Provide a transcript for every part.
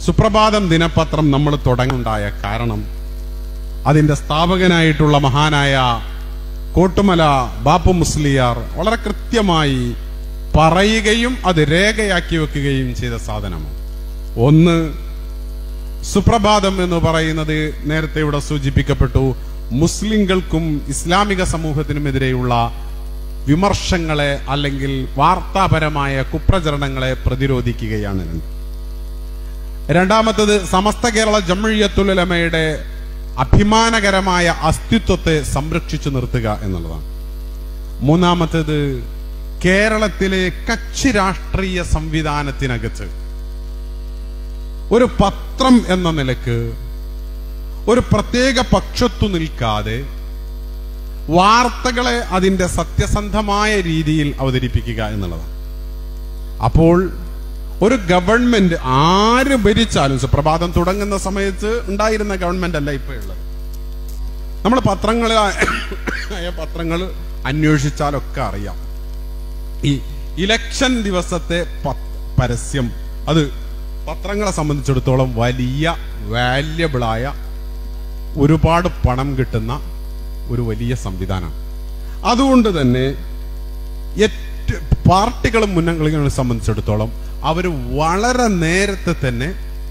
സുപ്രഭാതം ദിനപത്രം നമ്മൾ തുടങ്ങുണ്ടായ കാരണം അതിന്റെ സ്ഥാപകനായിട്ടുള്ള മഹാനായ കോട്ടുമല ബാപ്പു മുസ്ലിയാർ വളരെ കൃത്യമായി പറയുകയും അത് രേഖയാക്കി വെക്കുകയും ചെയ്ത സാധനമാണ് ഒന്ന് സുപ്രഭാതം എന്ന് പറയുന്നത് നേരത്തെ ഇവിടെ സൂചിപ്പിക്കപ്പെട്ടു മുസ്ലിങ്ങൾക്കും ഇസ്ലാമിക സമൂഹത്തിനുമെതിരെയുള്ള വിമർശങ്ങളെ അല്ലെങ്കിൽ വാർത്താപരമായ കുപ്രചരണങ്ങളെ പ്രതിരോധിക്കുകയാണ് രണ്ട്. രണ്ടാമത്തത് സമസ്ത കേരള ജമ്മിയത്തുലമയുടെ അഭിമാനകരമായ അസ്തിത്വത്തെ സംരക്ഷിച്ചു നിർത്തുക എന്നുള്ളതാണ് മൂന്നാമത്തേത് കേരളത്തിലെ കക്ഷി രാഷ്ട്രീയ സംവിധാനത്തിനകത്ത് ഒരു പത്രം എന്ന നിലക്ക് ഒരു പ്രത്യേക പക്ഷത്തു നിൽക്കാതെ വാർത്തകളെ അതിന്റെ സത്യസന്ധമായ രീതിയിൽ അവതരിപ്പിക്കുക എന്നുള്ളതാണ് അപ്പോൾ ഒരു ഗവൺമെന്റ് ആര് ഭരിച്ചാലും സുപ്രഭാതം തുടങ്ങുന്ന സമയത്ത് ഉണ്ടായിരുന്ന ഗവൺമെന്റ് അല്ല ഇപ്പൊ ഉള്ളത് നമ്മൾ പത്രങ്ങളെ ആയ പത്രങ്ങൾ അന്വേഷിച്ചാലൊക്കെ അറിയാം ഈ ഇലക്ഷൻ ദിവസത്തെ പ- പരസ്യം അത് പത്രങ്ങളെ സംബന്ധിച്ചിടത്തോളം വലിയ വാല്യബിളായ ഒരുപാട് പണം കിട്ടുന്ന ഒരു വലിയ സംവിധാനമാണ് അതുകൊണ്ട് തന്നെ ഏറ്റ പാർട്ടികളും മുന്നണികളെ സംബന്ധിച്ചിടത്തോളം അവർ വളരെ നേരത്തെ തന്നെ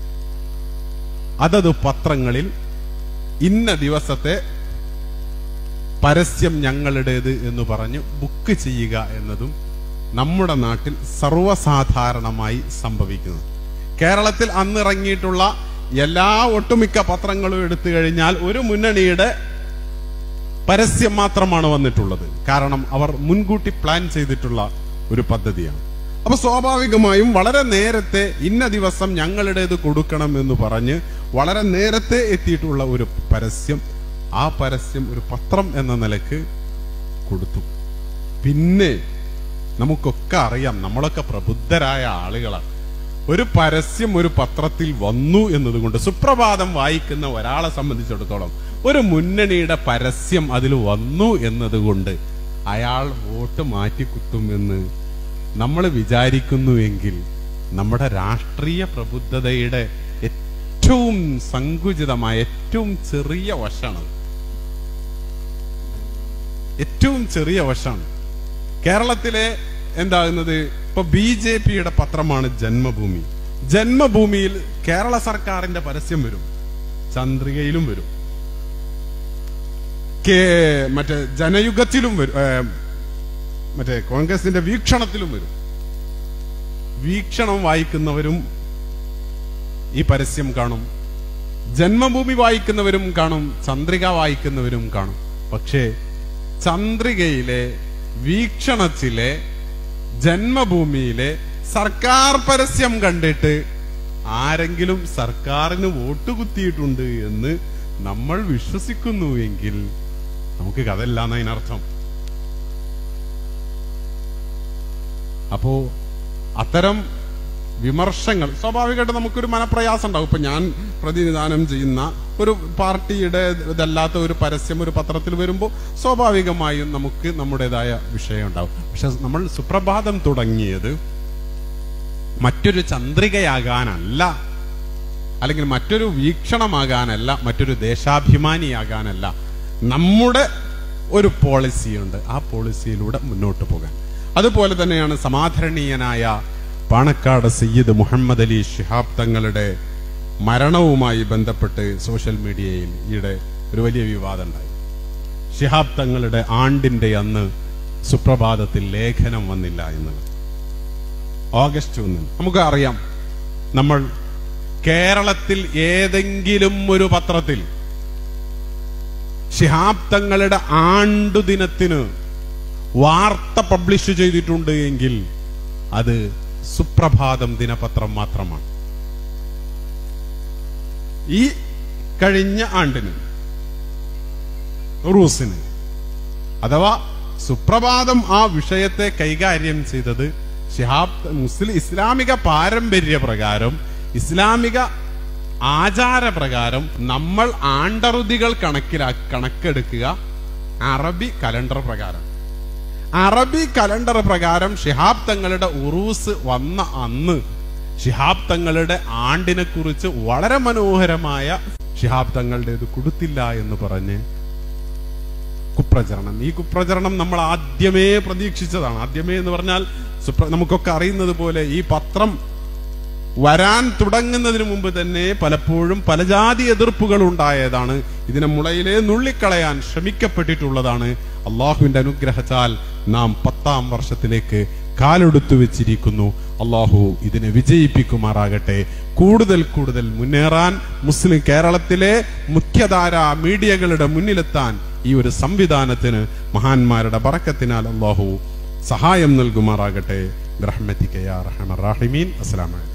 അതത് പത്രങ്ങളിൽ ഇന്ന ദിവസത്തെ പരസ്യം ഞങ്ങളുടേത് എന്ന് പറഞ്ഞ് ബുക്ക് ചെയ്യുക എന്നതും നമ്മുടെ നാട്ടിൽ സർവ്വസാധാരണമായി സംഭവിക്കുന്നു കേരളത്തിൽ അന്നിറങ്ങിയിട്ടുള്ള എല്ലാ ഒട്ടുമിക്ക പത്രങ്ങളും എടുത്തു കഴിഞ്ഞാൽ ഒരു മുന്നണിയുടെ പരസ്യം മാത്രമാണ് വന്നിട്ടുള്ളത് കാരണം അവർ മുൻകൂട്ടി പ്ലാൻ ചെയ്തിട്ടുള്ള ഒരു പദ്ധതിയാണ് അപ്പൊ സ്വാഭാവികമായും വളരെ നേരത്തെ ഇന്ന ദിവസം ഞങ്ങളുടേത് കൊടുക്കണം എന്ന് പറഞ്ഞ് വളരെ നേരത്തെ എത്തിയിട്ടുള്ള ഒരു പരസ്യം ആ പരസ്യം ഒരു പത്രം എന്ന നിലക്ക് കൊടുത്തു പിന്നെ നമുക്കൊക്കെ അറിയാം നമ്മളൊക്കെ പ്രബുദ്ധരായ ആളുകളാണ് ഒരു പരസ്യം ഒരു പത്രത്തിൽ വന്നു എന്നതുകൊണ്ട് സുപ്രഭാതം വായിക്കുന്ന ഒരാളെ സംബന്ധിച്ചിടത്തോളം ഒരു മുന്നണിയുടെ പരസ്യം അതിൽ വന്നു എന്നതുകൊണ്ട് അയാൾ വോട്ട് മാറ്റി കുത്തുമെന്ന് നമ്മൾ വിചാരിക്കുന്നുവെങ്കിൽ നമ്മുടെ രാഷ്ട്രീയ പ്രബുദ്ധതയുടെ ഏറ്റവും സങ്കുചിതമായ ഏറ്റവും ചെറിയ വശമാണ് ഏറ്റവും ചെറിയ വശമാണ് കേരളത്തിലെ എന്താകുന്നത് ഇപ്പൊ ബി ജെ പിയുടെ പത്രമാണ് ജന്മഭൂമി ജന്മഭൂമിയിൽ കേരള സർക്കാരിന്റെ പരസ്യം വരും ചന്ദ്രികയിലും വരും കേ- മറ്റേ ജനയുഗത്തിലും വരും ഏ, മറ്റേ കോൺഗ്രസിന്റെ വീക്ഷണത്തിലും വരും വീക്ഷണം വായിക്കുന്നവരും ഈ പരസ്യം കാണും ജന്മഭൂമി വായിക്കുന്നവരും കാണും ചന്ദ്രിക വായിക്കുന്നവരും കാണും പക്ഷേ ചന്ദ്രികയിലെ വീക്ഷണത്തിലെ ജന്മഭൂമിയിലെ സർക്കാർ പരസ്യം കണ്ടിട്ട് ആരെങ്കിലും സർക്കാരിന് വോട്ട് കുത്തിയിട്ടുണ്ട് എന്ന് നമ്മൾ വിശ്വസിക്കുന്നുവെങ്കിൽ നമുക്ക് കഥയില്ല എന്നതിനർത്ഥം അപ്പോ അത്തരം വിമർശങ്ങൾ സ്വാഭാവികമായിട്ട് നമുക്കൊരു മനപ്രയാസം ഉണ്ടാവും ഇപ്പൊ ഞാൻ പ്രതിനിധാനം ചെയ്യുന്ന ഒരു പാർട്ടിയുടെ ഇതല്ലാത്ത ഒരു പരസ്യം ഒരു പത്രത്തിൽ വരുമ്പോൾ സ്വാഭാവികമായും നമുക്ക് നമ്മുടേതായ വിഷയം ഉണ്ടാവും പക്ഷെ നമ്മൾ സുപ്രഭാതം തുടങ്ങിയത് മറ്റൊരു ചന്ദ്രികയാകാനല്ല അല്ലെങ്കിൽ മറ്റൊരു വീക്ഷണമാകാനല്ല മറ്റൊരു ദേശാഭിമാനിയാകാനല്ല നമ്മുടെ ഒരു പോളിസിയുണ്ട് ആ പോളിസിയിലൂടെ മുന്നോട്ട് പോകാൻ അതുപോലെ തന്നെയാണ് സമാധരണീയനായ പാണക്കാട് സയ്യിദ് മുഹമ്മദ് അലി ഷിഹാബ് തങ്ങളുടെ മരണവുമായി ബന്ധപ്പെട്ട് സോഷ്യൽ മീഡിയയിൽ ഈയിടെ ഒരു വലിയ വിവാദം ഉണ്ടായി ഷിഹാബ് തങ്ങളുടെ ആണ്ടിന്റെ അന്ന് സുപ്രഭാതത്തിൽ ലേഖനം വന്നില്ല എന്നുള്ളത് ഓഗസ്റ്റ് ഒന്നിന് നമുക്ക് അറിയാം നമ്മൾ കേരളത്തിൽ ഏതെങ്കിലും ഒരു പത്രത്തിൽ ഷിഹാബ് തങ്ങളുടെ ആണ്ടുദിനത്തിന് വാർത്ത പബ്ലിഷ് ചെയ്തിട്ടുണ്ട് എങ്കിൽ അത് സുപ്രഭാതം ദിനപത്രം മാത്രമാണ് ഈ കഴിഞ്ഞ ആണ്ടിന് റൂസിന് അഥവാ സുപ്രഭാതം ആ വിഷയത്തെ കൈകാര്യം ചെയ്തത് ഷിഹാബ് മുസ്ലിം ഇസ്ലാമിക പാരമ്പര്യ പ്രകാരം ഇസ്ലാമിക ആചാരപ്രകാരം നമ്മൾ ആണ്ടറുതികൾ കണക്കിലാ കണക്കെടുക്കുക അറബി കലണ്ടർ പ്രകാരം അറബി കലണ്ടർ പ്രകാരം ഷിഹാബ് തങ്ങളുടെ ഉറൂസ് വന്ന അന്ന് ഷിഹാബ് തങ്ങളുടെ ആണ്ടിനെ കുറിച്ച് വളരെ മനോഹരമായ ഷിഹാബ് തങ്ങളുടേത് കൊടുത്തില്ല എന്ന് പറഞ്ഞ് കുപ്രചരണം ഈ കുപ്രചരണം നമ്മൾ ആദ്യമേ പ്രതീക്ഷിച്ചതാണ് ആദ്യമേ എന്ന് പറഞ്ഞാൽ സുപ്ര- നമുക്കൊക്കെ അറിയുന്നത് പോലെ ഈ പത്രം വരാൻ തുടങ്ങുന്നതിന് മുമ്പ് തന്നെ പലപ്പോഴും പല ജാതി എതിർപ്പുകൾ ഉണ്ടായതാണ് ഇതിനെ മുളയിലെ നുള്ളിക്കളയാൻ ശ്രമിക്കപ്പെട്ടിട്ടുള്ളതാണ് അള്ളാഹുവിന്റെ അനുഗ്രഹത്താൽ നാം പത്താം വർഷത്തിലേക്ക് കാലെടുത്തു വെച്ചിരിക്കുന്നു അള്ളാഹു ഇതിനെ വിജയിപ്പിക്കുമാറാകട്ടെ കൂടുതൽ കൂടുതൽ മുന്നേറാൻ മുസ്ലിം കേരളത്തിലെ മുഖ്യധാര മീഡിയകളുടെ മുന്നിലെത്താൻ ഈ ഒരു സംവിധാനത്തിന് മഹാന്മാരുടെ ബറക്കത്തിനാൽ അള്ളാഹു സഹായം നൽകുമാറാകട്ടെ റഹ്മത്തിക്കയാ റഹ്മ റാഹിമീൻ അസ്സലാമലൈക്കും